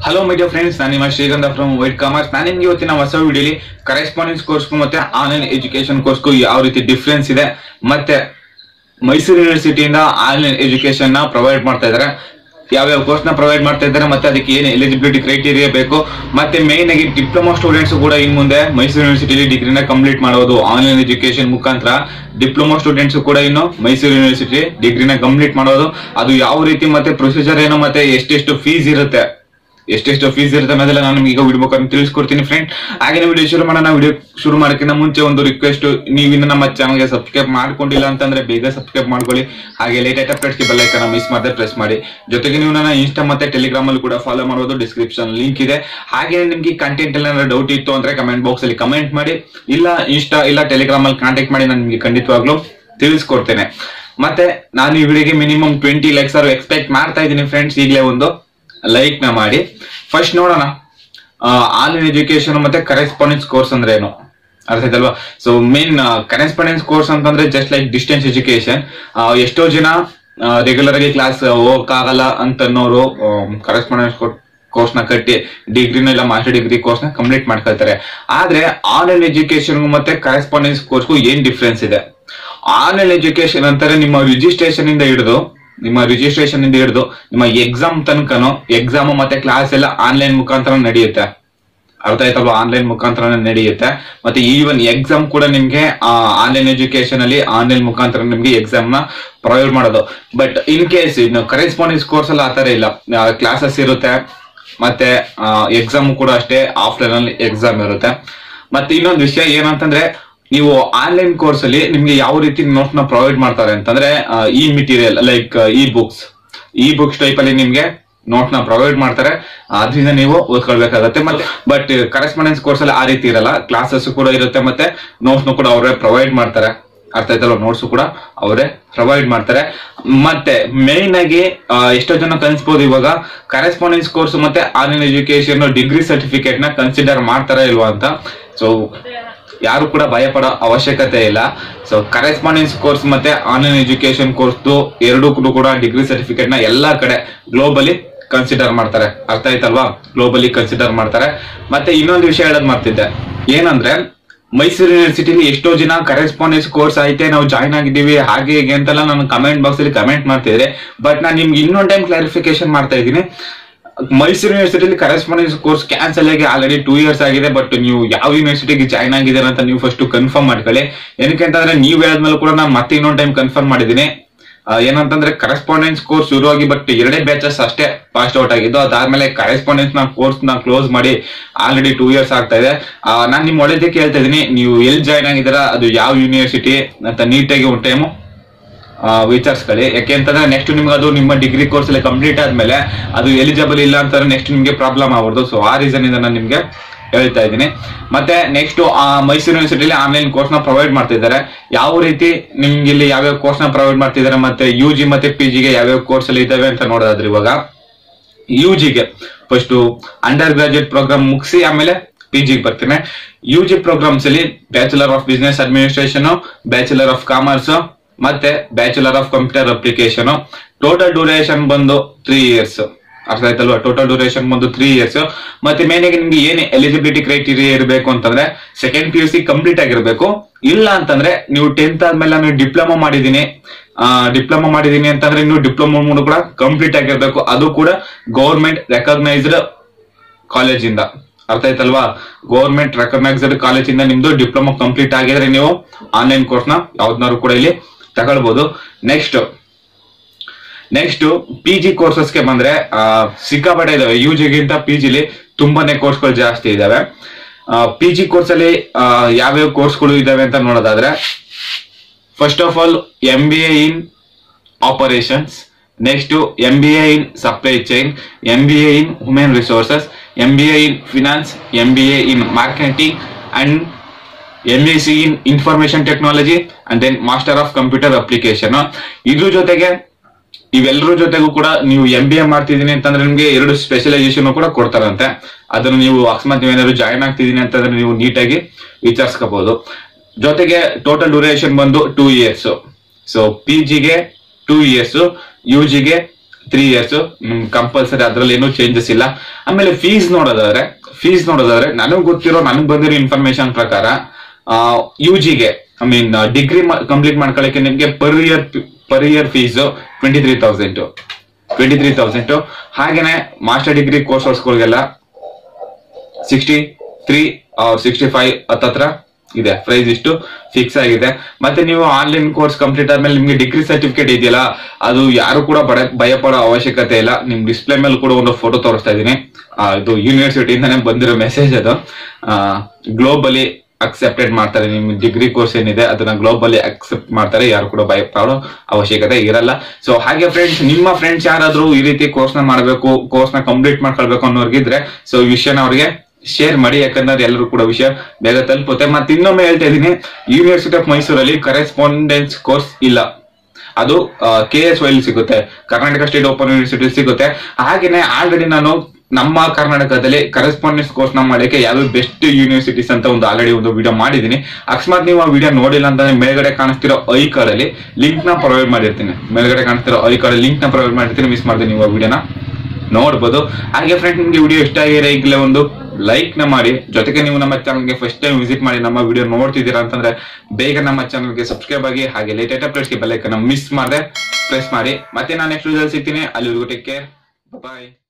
hello my dear friends ನಾನು ನಿಮ್ಮ ಶ್ರೀಗಂಧ ಫ್ರಮ್ ವೈಟ್ ಕಾಮರ್ಸ್ ನಾನು ನಿಮ್ಗೆ ಇವತ್ತಿನ ಹೊಸ ವಿಡಿಯೋಲಿ ಕರೆಸ್ಪಾಂಡೆನ್ಸ್ ಕೋರ್ಸ್ಗೂ ಮತ್ತೆ ಆನ್ಲೈನ್ ಎಜುಕೇಶನ್ ಕೋರ್ಸ್ಗೂ ಯಾವ ರೀತಿ ಡಿಫ್ರೆನ್ಸ್ ಇದೆ ಮತ್ತೆ ಮೈಸೂರು ಯೂನಿವರ್ಸಿಟಿಯಿಂದ ಆನ್ಲೈನ್ ಎಜುಕೇಶನ್ ನ ಪ್ರೊವೈಡ್ ಮಾಡ್ತಾ ಇದ್ದಾರೆ ಯಾವ್ಯಾವ ಕೋರ್ಸ್ ನ ಪ್ರೊವೈಡ್ ಮಾಡ್ತಾ ಇದ್ದಾರೆ ಮತ್ತೆ ಅದಕ್ಕೆ ಏನು ಎಲಿಜಿಬಿಲಿಟಿ ಕ್ರೈಟೀರಿಯಾ ಬೇಕು ಮತ್ತೆ ಮೇನ್ ಆಗಿ ಡಿಪ್ಲೊಮಾ ಸ್ಟೂಡೆಂಟ್ಸ್ ಕೂಡ ಇನ್ ಮುಂದೆ ಮೈಸೂರು ಯೂನಿವರ್ಸಿಟಿಲಿ ಡಿಗ್ರಿನ ಕಂಪ್ಲೀಟ್ ಮಾಡೋದು ಆನ್ಲೈನ್ ಎಜುಕೇಶನ್ ಮುಖಾಂತರ ಡಿಪ್ಲೊಮಾ ಸ್ಟೂಡೆಂಟ್ಸ್ ಕೂಡ ಇನ್ನು ಮೈಸೂರು ಯೂನಿವರ್ಸಿಟಿ ಡಿಗ್ರಿನ ಕಂಪ್ಲೀಟ್ ಮಾಡೋದು ಅದು ಯಾವ ರೀತಿ ಮತ್ತೆ ಪ್ರೊಸೀಜರ್ ಏನು ಮತ್ತೆ ಎಷ್ಟೆಷ್ಟು ಫೀಸ್ ಇರುತ್ತೆ ಎಷ್ಟೆಷ್ಟು ಫೀಸ್ ಇರುತ್ತೆ ಅನ್ನೋದೆಲ್ಲ ನಾನು ನಿಮ್ಗೆ ಈಗ ವಿಡಿಯೋ ಮುಖಾಂತರ ತಿಳಿಸ್ಕೊಡ್ತೀನಿ ಫ್ರೆಂಡ್ ಹಾಗೆ ವಿಡಿಯೋ ಶುರು ಮಾಡೋಣ ವಿಡಿಯೋ ಶುರು ಮಾಡೋಕ್ಕಿಂತ ಮುಂಚೆ ಒಂದು ರಿಕ್ವೆಸ್ಟ್ ನೀವು ಇನ್ನು ನಮ್ಮ ಚಾನಲ್ಗೆ ಸಬ್ಸ್ಕ್ರೈಬ್ ಮಾಡ್ಕೊಂಡಿಲ್ಲ ಅಂತಂದ್ರೆ ಬೇಗ ಸಬ್ಸ್ಕ್ರೈಬ್ ಮಾಡ್ಕೊಳ್ಳಿ ಹಾಗೆ ಲೇಟೆಸ್ಟ್ ಅಪ್ಡೇಟ್ಸ್ಗೆ ಬೆಲ್ ಐಕನ್ ಮಿಸ್ ಮಾಡದೆ ಪ್ರೆಸ್ ಮಾಡಿ ಜೊತೆಗೆ ನೀವು ನನ್ನ ಇನ್ಸ್ಟಾ ಮತ್ತೆ ಟೆಲಿಗ್ರಾಮ್ ಅಲ್ಲಿ ಕೂಡ ಫಾಲೋ ಮಾಡೋದು ಡಿಸ್ಕ್ರಿಪ್ಷನ್ ಲಿಂಕ್ ಇದೆ ಹಾಗೆ ನಿಮ್ಗೆ ಕಂಟೆಂಟ್ ಎಲ್ಲ ಡೌಟ್ ಇತ್ತು ಅಂದ್ರೆ ಕಮೆಂಟ್ ಬಾಕ್ಸ್ ಅಲ್ಲಿ ಕಮೆಂಟ್ ಮಾಡಿ ಇಲ್ಲ ಇನ್ಸ್ಟಾ ಇಲ್ಲ ಟೆಲಿಗ್ರಾಮ್ ಅಲ್ಲಿ ಕಾಂಟ್ಯಾಕ್ಟ್ ಮಾಡಿ ನಾನು ನಿಮ್ಗೆ ಖಂಡಿತವಾಗ್ಲೂ ತಿಳಿಸ್ಕೊಡ್ತೇನೆ ಮತ್ತೆ ನಾನು ಈ ವಿಡಿಯೋಗೆ ಮಿನಿಮಮ್ ಟ್ವೆಂಟಿ ಲೈಕ್ಸ್ ಆರು ಎಕ್ಸ್ಪೆಕ್ಟ್ ಮಾಡ್ತಾ ಇದ್ದೀನಿ ಫ್ರೆಂಡ್ಸ್ ಈಗಲೇ ಒಂದು ಲೈಕ್ ನ ಮಾಡಿ ಫಸ್ಟ್ ನೋಡೋಣ ಆನ್ಲೈನ್ ಎಜುಕೇಶನ್ ಮತ್ತೆ ಕರೆಸ್ಪಾಂಡೆನ್ಸ್ ಕೋರ್ಸ್ ಅಂದ್ರೆ ಏನು ಅರ್ಥ ಆಯ್ತಲ್ವಾ ಸೊ ಮೇನ್ ಕರೆಸ್ಪಾಂಡೆನ್ಸ್ ಕೋರ್ಸ್ ಅಂತಂದ್ರೆ ಜಸ್ಟ್ ಲೈಕ್ ಡಿಸ್ಟೆನ್ಸ್ ಎಜುಕೇಶನ್ ಎಷ್ಟೋ ಜನ ರೆಗ್ಯುಲರ್ ಆಗಿ ಕ್ಲಾಸ್ ಹೋಗಕ್ಕಾಗಲ್ಲ ಅಂತನ್ನೋರು ಕರೆಸ್ಪಾಂಡೆನ್ಸ್ ಕೋರ್ಸ್ ನ ಕಟ್ಟಿ ಡಿಗ್ರಿನ ಇಲ್ಲ ಮಾಸ್ಟರ್ ಡಿಗ್ರಿ ಕೋರ್ಸ್ ನ ಕಂಪ್ಲೀಟ್ ಮಾಡ್ಕೊಳ್ತಾರೆ ಆದ್ರೆ ಆನ್ಲೈನ್ ಎಜುಕೇಶನ್ ಮತ್ತೆ ಕರೆಸ್ಪಾಂಡೆನ್ಸ್ ಕೋರ್ಸ್ಗೂ ಏನ್ ಡಿಫ್ರೆನ್ಸ್ ಇದೆ ಆನ್ಲೈನ್ ಎಜುಕೇಶನ್ ಅಂತಾರೆ ನಿಮ್ಮ ರಿಜಿಸ್ಟ್ರೇಷನ್ ಇಂದ ಹಿಡಿದು ನಿಮ್ಮ ರಿಜಿಸ್ಟ್ರೇಷನ್ ಇಂದ ಹಿಡಿದು ನಿಮ್ಮ ಎಕ್ಸಾಮ್ ತನಕನು ಎಕ್ಸಾಮ್ ಮತ್ತೆ ಕ್ಲಾಸ್ ಎಲ್ಲ ಆನ್ಲೈನ್ ಮುಖಾಂತರ ನಡೆಯುತ್ತೆ ಅರ್ಥ ಆಯ್ತಲ್ವಾ ಆನ್ಲೈನ್ ಮುಖಾಂತರ ನಡೆಯುತ್ತೆ ಮತ್ತೆ ಈವನ್ ಎಕ್ಸಾಮ್ ಕೂಡ ನಿಮ್ಗೆ ಆನ್ಲೈನ್ ಎಜುಕೇಶನ್ ಅಲ್ಲಿ ಆನ್ಲೈನ್ ಮುಖಾಂತರ ನಿಮ್ಗೆ ಎಕ್ಸಾಮ್ ನ ಪ್ರೊವೈಡ್ ಮಾಡೋದು ಬಟ್ ಇನ್ ಕೇಸ್ ಇನ್ನು ಕರೆಸ್ಪಾಂಡೆನ್ಸ್ ಕೋರ್ಸ್ ಅಲ್ಲಿ ಆತರ ಇಲ್ಲ ಕ್ಲಾಸಸ್ ಇರುತ್ತೆ ಮತ್ತೆ ಎಕ್ಸಾಮ್ ಕೂಡ ಅಷ್ಟೇ ಆಫ್ಲೈನ್ ಅಲ್ಲಿ ಎಕ್ಸಾಮ್ ಇರುತ್ತೆ ಮತ್ತೆ ಇನ್ನೊಂದು ವಿಷಯ ಏನಂತಂದ್ರೆ ನೀವು ಆನ್ಲೈನ್ ಕೋರ್ಸ್ ಅಲ್ಲಿ ನಿಮ್ಗೆ ಯಾವ ರೀತಿ ನೋಟ್ಸ್ ನ ಪ್ರೊವೈಡ್ ಮಾಡ್ತಾರೆ ಅಂತಂದ್ರೆ ಈ material like e books e books type ಅಲ್ಲಿ ನಿಮ್ಗೆ ನೋಟ್ ನ ಪ್ರೊವೈಡ್ ಮಾಡ್ತಾರೆ ಅದರಿಂದ ನೀವು ಓದ್ಕೊಳ್ಬೇಕಾಗತ್ತೆ ಮತ್ತೆ ಬಟ್ ಕರೆಸ್ಪಾಂಡೆನ್ಸ್ ಕೋರ್ಸ್ ಅಲ್ಲಿ ಆ ರೀತಿ ಇರಲ್ಲ ಕ್ಲಾಸಸ್ ಕೂಡ ಇರುತ್ತೆ ಮತ್ತೆ ನೋಟ್ಸ್ ಕೂಡ ಅವರೇ ಪ್ರೊವೈಡ್ ಮಾಡ್ತಾರೆ ಅರ್ಥ ಆಯ್ತಲ್ಲ ನೋಟ್ಸ್ ಕೂಡ ಅವರೇ ಪ್ರೊವೈಡ್ ಮಾಡ್ತಾರೆ ಮತ್ತೆ ಮೇನ್ ಆಗಿ ಆ, ಎಷ್ಟೋ ಜನ ಕನ್ಸ್ಬೋದು ಇವಾಗ ಕರೆಸ್ಪಾಂಡೆನ್ಸ್ ಕೋರ್ಸ್ ಮತ್ತೆ ಆನ್ಲೈನ್ ಎಜುಕೇಶನ್ ಡಿಗ್ರಿ ಸರ್ಟಿಫಿಕೇಟ್ ನ ಕನ್ಸಿಡರ್ ಮಾಡ್ತಾರಾ ಇಲ್ವಾ ಅಂತ ಸೊ ಯಾರು ಕೂಡ ಭಯ ಪಡೋ ಅವಶ್ಯಕತೆ ಇಲ್ಲ ಸೊ ಕರೆಸ್ಪಾಂಡೆನ್ಸ್ ಕೋರ್ಸ್ ಮತ್ತೆ ಆನ್ಲೈನ್ ಎಜುಕೇಶನ್ ಕೋರ್ಸ್ ಎರಡೂ ಕೂಡ ಡಿಗ್ರಿ ಸರ್ಟಿಫಿಕೇಟ್ ನ ಎಲ್ಲಾ ಕಡೆ ಗ್ಲೋಬಲಿ ಕನ್ಸಿಡರ್ ಮಾಡ್ತಾರೆ ಅರ್ಥ ಆಯ್ತಲ್ವಾ ಗ್ಲೋಬಲಿ ಕನ್ಸಿಡರ್ ಮಾಡ್ತಾರೆ ಮತ್ತೆ ಇನ್ನೊಂದು ವಿಷಯ ಹೇಳೋದ್ ಮಾಡ್ತಿದ್ದೆ ಏನಂದ್ರೆ ಮೈಸೂರು ಯೂನಿವರ್ಸಿಟಿಲಿ ಎಷ್ಟೋ ಜನ ಕರೆಸ್ಪಾಂಡೆನ್ಸ್ ಕೋರ್ಸ್ ಐತೆ ನಾವು ಜಾಯ್ನ್ ಆಗಿದ್ದೀವಿ ಹಾಗೆ ಹೀಗೆ ಅಂತೆಲ್ಲ ನಾನು ಕಮೆಂಟ್ ಬಾಕ್ಸ್ ಅಲ್ಲಿ ಕಮೆಂಟ್ ಮಾಡ್ತಿದ್ರೆ ಬಟ್ ನಾನು ನಿಮ್ಗೆ ಇನ್ನೊಂದು ಟೈಮ್ ಕ್ಲಾರಿಫಿಕೇಶನ್ ಮಾಡ್ತಾ ಇದ್ದೀನಿ ಮೈಸೂರು ಯೂನಿವರ್ಸಿಟಿಲಿ ಕರೆಸ್ಪಾಂಡೆನ್ಸ್ ಕೋರ್ಸ್ ಕ್ಯಾನ್ಸಲ್ ಆಗಿ ಆಲ್ರೆಡಿ ಟೂ ಇಯರ್ಸ್ ಆಗಿದೆ ಬಟ್ ನೀವು ಯಾವ ಯೂನಿವರ್ಸಿಟಿಗೆ ಜಾಯ್ನ್ ಆಗಿದ್ದೀರಾ ಅಂತ ನೀವು ಫಸ್ಟ್ ಕನ್ಫರ್ಮ್ ಮಾಡ್ಕೊಳ್ಳಿ ಏನಕ್ಕೆ ಅಂತಂದ್ರೆ ನೀವು ಹೇಳಿದ್ಮೇಲೆ ಕೂಡ ನಾನು ಮತ್ತೆ ಇನ್ನೊಂದು ಟೈಮ್ ಕನ್ಫರ್ಮ್ ಮಾಡಿದ್ದೀನಿ ಆ, ಏನಂತಂದ್ರೆ ಕರೆಸ್ಪಾಂಡೆನ್ಸ್ ಕೋರ್ಸ್ ಶುರುವಾಗಿ ಬಟ್ ಎರಡೇ ಬ್ಯಾಚಸ್ ಅಷ್ಟೇ ಪಾಸ್ ಔಟ್ ಆಗಿದ್ದು ಅದಾದ್ಮೇಲೆ ಕರೆಸ್ಪಾಂಡೆನ್ಸ್ ನ ಕೋರ್ಸ್ ನ ಕ್ಲೋಸ್ ಮಾಡಿ ಆಲ್ರೆಡಿ ಟೂ ಇಯರ್ಸ್ ಆಗ್ತಾ ಇದೆ ಆ, ನಾನ್ ನಿಮ್ ಒಳ್ಳೇದಕ್ಕೆ ಹೇಳ್ತಾ ಇದೀನಿ ನೀವು ಎಲ್ಲಿ ಜಾಯ್ನ್ ಆಗಿದ್ದೀರಾ ಅದು ಯಾವ ಯೂನಿವರ್ಸಿಟಿ ಅಂತ ನೀಟಾಗಿ ಒಂದು ಟೈಮು ವಿಚಾರಿಸ್ಕೊಳ್ಳಿ ಯಾಕೆ ಅಂತಂದ್ರೆ ನೆಕ್ಸ್ಟ್ ನಿಮ್ಗೆ ಅದು ನಿಮ್ಮ ಡಿಗ್ರಿ ಕೋರ್ಸ್ ಎಲ್ಲ ಕಂಪ್ಲೀಟ್ ಆದ್ಮೇಲೆ ಅದು ಎಲಿಜಿಬಲ್ ಇಲ್ಲ ಅಂತಂದ್ರೆ ನೆಕ್ಸ್ಟ್ ನಿಮ್ಗೆ ಪ್ರಾಬ್ಲಮ್ ಆಗ್ಬಾರ್ದು ಸೊ ಆ ರೀಸನ್ ಇಂದ ನಾನು ನಿಮ್ಗೆ ಹೇಳ್ತಾ ಇದ್ದೀನಿ ಮತ್ತೆ ನೆಕ್ಸ್ಟ್ ಮೈಸೂರು ಯೂನಿವರ್ಸಿಟಿಲಿ ಆನ್ಲೈನ್ ಕೋರ್ಸ್ ನ ಪ್ರೊವೈಡ್ ಮಾಡ್ತಿದ್ದಾರೆ ಯಾವ ರೀತಿ ನಿಮ್ಗೆ ಇಲ್ಲಿ ಯಾವ್ಯಾವ ಕೋರ್ಸ್ ನ ಪ್ರೊವೈಡ್ ಮಾಡ್ತಿದ್ದಾರೆ ಮತ್ತೆ ಯು ಜಿ ಮತ್ತೆ ಪಿ ಜಿಗೆ ಯಾವ್ಯಾವ ಕೋರ್ಸ್ ಅಲ್ಲಿ ಇದಾವೆ ಅಂತ ನೋಡೋದಾದ್ರೆ ಇವಾಗ ಯು ಜಿಗೆ ಫಸ್ಟ್ ಅಂಡರ್ ಗ್ರಾಜುಯೇಟ್ ಪ್ರೋಗ್ರಾಮ್ ಮುಗಿಸಿ ಆಮೇಲೆ ಪಿ ಜಿಗೆ ಬರ್ತೀನಿ ಯು ಜಿ ಪ್ರೋಗ್ರಾಮ್ಸ್ ಅಲ್ಲಿ bachelor of business administration bachelor of commerce ಮತ್ತೆ bachelor of computer application total duration ಬಂದು ತ್ರೀ ಇಯರ್ಸ್ ಅರ್ಥ ಆಯ್ತಲ್ವಾ ಟೋಟಲ್ ಡ್ಯೂರೇಷನ್ ಬಂದು ತ್ರೀ ಇಯರ್ಸ್ ಮತ್ತೆ ಮೇನ್ ಆಗಿ ನಿಮ್ಗೆ ಏನು ಎಲಿಜಿಬಿಲಿಟಿ ಕ್ರೈಟೀರಿಯಾ ಇರಬೇಕು ಅಂತಂದ್ರೆ second P U C complete ಆಗಿರ್ಬೇಕು ಇಲ್ಲ ಅಂತಂದ್ರೆ ನೀವು ಟೆಂತ್ ಆದ್ಮೇಲೆ ನಾನು ಡಿಪ್ಲೊಮಾ ಮಾಡಿದೀನಿ ಡಿಪ್ಲೊಮಾ ಮಾಡಿದೀನಿ ಅಂತಂದ್ರೆ ನೀವು ಡಿಪ್ಲೊಮಾ ಮೂಡು ಕೂಡ ಕಂಪ್ಲೀಟ್ ಆಗಿರ್ಬೇಕು ಅದು ಕೂಡ ಗೌರ್ಮೆಂಟ್ ರೆಕಗ್ನೈಸ್ಡ್ ಕಾಲೇಜಿಂದ ಅರ್ಥ ಆಯ್ತಲ್ವಾ ಗೌರ್ಮೆಂಟ್ ರೆಕಗ್ನೈಸ್ಡ್ ಕಾಲೇಜಿಂದ ನಿಮ್ದು ಡಿಪ್ಲೊಮಾ ಕಂಪ್ಲೀಟ್ ಆಗಿದ್ರೆ ನೀವು ಆನ್ಲೈನ್ ಕೋರ್ಸ್ ನ ಯಾವ್ದನ್ನಾರು ಕೂಡ ಇಲ್ಲಿ ತಗೊಳ್ಬಹುದು ನೆಕ್ಸ್ಟ್ ನೆಕ್ಸ್ಟ್ ಪಿ ಜಿ ಕೋರ್ಸಸ್ಗೆ ಬಂದ್ರೆ ಆ, ಸಿಕ್ಕಾಪಟ್ಟೆ ಇದಾವೆ ಯು ಜಿಗಿಂತ ಪಿ ಜಿಲಿ ತುಂಬಾನೇ ಕೋರ್ಸ್ಗಳು ಜಾಸ್ತಿ ಇದಾವೆ ಪಿ ಜಿ ಕೋರ್ಸ್ ಅಲ್ಲಿ ಆ, ಯಾವ್ಯಾವ ಕೋರ್ಸ್ಗಳು ಇದಾವೆ ಅಂತ ನೋಡೋದಾದ್ರೆ first of all M B A in operations next M B A in supply chain M B A in human resources M B A in finance M B A in marketing and M A C in information technology and then master of computer application ಇದ್ರ ಜೊತೆಗೆ ಇವೆಲ್ಲರ ಜೊತೆಗೂ ಕೂಡ ನೀವು M B A ಮಾಡ್ತಿದೀನಿ ಅಂತಂದ್ರೆ ನಿಮ್ಗೆ ಎರಡು specialisation ಕೂಡ ಕೊಡ್ತಾರಂತೆ ಅದನ್ನು ನೀವು ಅಕಸ್ಮಾತ್ ನೀವೇನಾದ್ರು ಜಾಯ್ನ್ ಆಗ್ತಿದೀನಿ ಅಂತಂದ್ರೆ ನೀವು ನೀಟಾಗಿ ವಿಚಾರಿಸ್ಕೋಬಹುದು ಜೊತೆಗೆ ಟೋಟಲ್ ಡ್ಯೂರೇಷನ್ ಬಂದು ಟೂ ಇಯರ್ಸ್ ಸೊ ಪಿ ಜಿಗೆ ಟೂ ಇಯರ್ಸ್ ಯು ಜಿಗೆ ತ್ರೀ ಇಯರ್ಸ್ ಕಂಪಲ್ಸರಿ ಅದ್ರಲ್ಲಿ ಏನೂ ಚೇಂಜಸ್ ಇಲ್ಲ ಆಮೇಲೆ ಫೀಸ್ ನೋಡೋದಾದ್ರೆ ಫೀಸ್ ನೋಡೋದಾದ್ರೆ ನನಗ್ ಗೊತ್ತಿರೋ ನನಗ್ ಬಂದಿರೋ ಇನ್ಫಾರ್ಮೇಶನ್ ಪ್ರಕಾರ ಯು ಜಿಗೆ ಐ ಮೀನ್ ಡಿಗ್ರಿ ಕಂಪ್ಲೀಟ್ ಮಾಡ್ಕೊಳ್ಳಕ್ಕೆ ನಿಮ್ಗೆ per year per year fees twenty three thousand twenty three thousand ಹಾಗೇನೆ ಮಾಸ್ಟರ್ ಡಿಗ್ರಿ ಕೋರ್ಸಸ್ಗಳಿಗೆಲ್ಲ ಸಿಕ್ಸ್ಟಿ ತ್ರೀ ಸಿಕ್ಸ್ಟಿ ಫೈವ್ ಹತ್ತತ್ರ ಇದೆ ಪ್ರೈಸ್ ಇಷ್ಟು ಫಿಕ್ಸ್ ಆಗಿದೆ ಮತ್ತೆ ನೀವು ಆನ್ಲೈನ್ ಕೋರ್ಸ್ ಕಂಪ್ಲೀಟ್ ಆದ್ಮೇಲೆ ನಿಮ್ಗೆ ಡಿಗ್ರಿ ಸರ್ಟಿಫಿಕೇಟ್ ಇದೆಯಲ್ಲ ಅದು ಯಾರು ಕೂಡ ಬಡ ಭಯ ಪಡೋ ಅವಶ್ಯಕತೆ ಇಲ್ಲ ನಿಮ್ ಡಿಸ್ಪ್ಲೇ ಮೇಲೆ ಕೂಡ ಒಂದು ಫೋಟೋ ತೋರಿಸ್ತಾ ಇದೀನಿ ಆ, ಇದು ಯೂನಿವರ್ಸಿಟಿಯಿಂದಾನೇ ಬಂದಿರೋ ಮೆಸೇಜ್ ಅದು ಗ್ಲೋಬಲಿ ಅಕ್ಸೆಪ್ಟೆಡ್ ಮಾಡ್ತಾರೆ ನಿಮ್ ಡಿಗ್ರಿ ಕೋರ್ಸ್ ಏನಿದೆ ಅದನ್ನ ಗ್ಲೋಬಲಿ ಅಕ್ಸೆಪ್ಟ್ ಮಾಡ್ತಾರೆ ಯಾರು ಕೂಡ ಭಯ ಪಡೋ ಅವಶ್ಯಕತೆ ಇರಲ್ಲ ಸೊ ಹಾಗೆ ಫ್ರೆಂಡ್ಸ್ ನಿಮ್ಮ ಫ್ರೆಂಡ್ಸ್ ಯಾರಾದ್ರೂ ಈ ರೀತಿ ಕೋರ್ಸ್ ನ ಮಾಡಬೇಕು ಕೋರ್ಸ್ ನ ಕಂಪ್ಲೀಟ್ ಮಾಡ್ಕೊಳ್ಬೇಕು ಅನ್ನೋರ್ಗಿದ್ರೆ ಸೊ ಈ ವಿಷಯನ ಅವ್ರಿಗೆ ಶೇರ್ ಮಾಡಿ ಯಾಕಂದ್ರೆ ಎಲ್ಲರೂ ಕೂಡ ವಿಷಯ ಬೇಗ ತಲುಪುತ್ತೆ ಮತ್ತೆ ಇನ್ನೊಮ್ಮೆ ಹೇಳ್ತಾ ಇದೀನಿ ಯೂನಿವರ್ಸಿಟಿ ಆಫ್ ಮೈಸೂರಲ್ಲಿ ಕರೆಸ್ಪಾಂಡೆನ್ಸ್ ಕೋರ್ಸ್ ಇಲ್ಲ ಅದು ಕೆ ಎಸ್ ವೈಲ್ ಸಿಗುತ್ತೆ ಕರ್ನಾಟಕ ಸ್ಟೇಟ್ ಓಪನ್ ಯೂನಿವರ್ಸಿಟಿ ಸಿಗುತ್ತೆ ಹಾಗೇನೆ ಆಲ್ರೆಡಿ ನಾನು ನಮ್ಮ ಕರ್ನಾಟಕದಲ್ಲಿ ಕರೆಸ್ಪಾಂಡೆನ್ಸ್ ಕೋರ್ಸ್ ನ ಮಾಡಕ್ಕೆ ಯಾವ್ದು ಬೆಸ್ಟ್ ಯೂನಿವರ್ಸಿಟೀಸ್ ಅಂತ ಒಂದು ಆಲ್ರೆಡಿ ಒಂದು ವಿಡಿಯೋ ಮಾಡಿದೀನಿ ಅಕಸ್ಮಾತ್ ನೀವು ಆ ವಿಡಿಯೋ ನೋಡಿಲ್ಲ ಅಂತಂದ್ರೆ ಮೇಲ್ಗಡೆ ಕಾಣಿಸ್ತಿರೋ ಐ ಕಾರ್ಡ್ ಅಲ್ಲಿ ಲಿಂಕ್ ನ ಪ್ರೊವೈಡ್ ಮಾಡಿರ್ತೀನಿ ಮೇಲ್ಗಡೆ ಕಾಣಿಸ್ತಿರೋ ಐ ಕಾರ್ಡ್ ಲಿಂಕ್ ನ ಪ್ರೊವೈಡ್ ಮಾಡಿರ್ತೀನಿ ಮಿಸ್ ಮಾಡ್ತೀನಿ ನೀವು ಆ ವಿಡಿಯೋನ ನೋಡ್ಬೋದು ಹಾಗೆ ಫ್ರೆಂಡ್ ನಿಮ್ಗೆ ವಿಡಿಯೋ ಇಷ್ಟ ಆಗಿರೋ ಈಗಲೇ ಒಂದು ಲೈಕ್ ನ ಮಾಡಿ ಜೊತೆಗೆ ನೀವು ನಮ್ಮ ಚಾನಲ್ಗೆ ಫಸ್ಟ್ ಟೈಮ್ ವಿಸಿಟ್ ಮಾಡಿ ನಮ್ಮ ವಿಡಿಯೋ ನೋಡ್ತಿದ್ದೀರಾ ಅಂತಂದ್ರೆ ಬೇಗ ನಮ್ಮ ಚಾನಲ್ಗೆ ಸಬ್ಸ್ಕ್ರೈಬ್ ಆಗಿ ಹಾಗೆ ಲೇಟೆಸ್ಟ್ ಅಪ್ಡೇಟ್ಸ್ಗೆ ಬೆಲ್ಲೈಕನ್ನ ಮಿಸ್ ಮಾಡದೆ ಪ್ರೆಸ್ ಮಾಡಿ ಮತ್ತೆ ನಾನು ನೆಕ್ಸ್ಟ್ ವಿಡಿಯೋ ಸಿಗ್ತೀನಿ ಅಲ್ಲಿವರೆಗೂ ಟೇಕ್ ಕೇರ್ ಬಾಯ್